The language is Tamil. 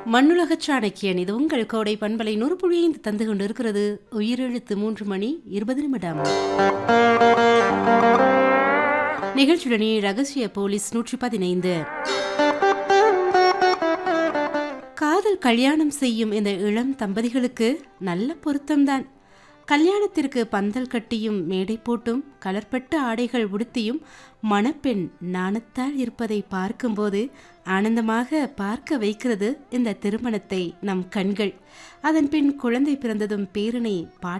மண்ணுலக சாணக்கியன் இது உங்கள் கோடை பண்பலை நூறு புள்ளியைந்து தந்து கொண்டிருக்கிறது உயிரெழுத்து மூன்று மணி இருபது நிமிடம் நிகழ்ச்சியுடனே ரகசிய போலீஸ் நூற்றி பதினைந்து காதல் கல்யாணம் செய்யும் இந்த இளம் தம்பதிகளுக்கு நல்ல பொருத்தம்தான் கல்யாணத்திற்கு பந்தல் கட்டியும் மேடை போட்டும் கலர்பட்ட ஆடைகள் உடுத்தியும் மணப்பெண் நாணத்தால் இருப்பதை பார்க்கும்போது ஆனந்தமாக பார்க்க வைக்கிறது இந்த திருமணத்தை நம் கண்கள் அதன் பின் குழந்தை பிறந்ததும் பேரனை பாட்டி